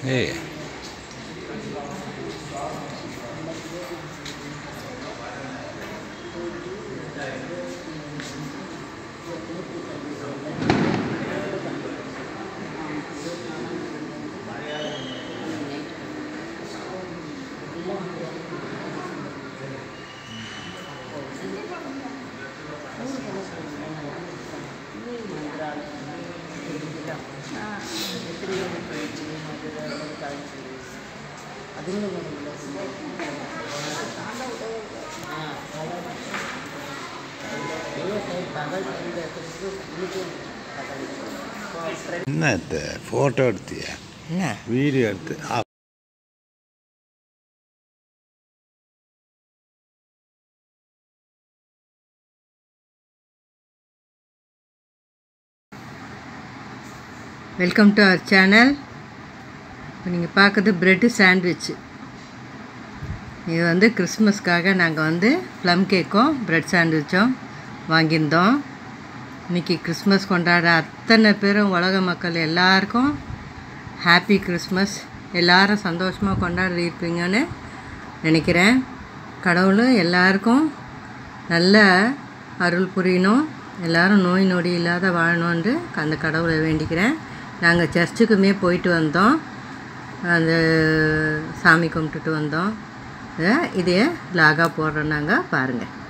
ஏய் என்ன இது ஃபோட்டோ எடுத்தியா என்ன வீடியோ எடுத்து ஆ வெல்கம் டு அவர் சேனல் இப்போ நீங்கள் பார்க்குறது ப்ரெட்டு சாண்ட்விச் இது வந்து கிறிஸ்மஸ்க்காக நாங்கள் வந்து ப்ளம் கேக்கும் ப்ரெட் சாண்ட்விச்சும் வாங்கியிருந்தோம் இன்றைக்கி கிறிஸ்மஸ் கொண்டாடுற அத்தனை பேரும் உலக மக்கள் எல்லாருக்கும் ஹாப்பி கிறிஸ்மஸ் எல்லாரும் சந்தோஷமாக கொண்டாடி இருப்பீங்கன்னு நினைக்கிறேன் கடவுளும் எல்லாருக்கும் நல்ல அருள் புரியணும் எல்லாரும் நோய் நொடி இல்லாத வாழணுன்ட்டு அந்த கடவுளை வேண்டிக்கிறேன் நாங்கள் சர்ச்சுக்குமே போயிட்டு வந்தோம் அந்த சாமி கும்பிட்டுட்டு வந்தோம் இதை இதையே லாகா போடுறோம் நாங்கள் பாருங்கள்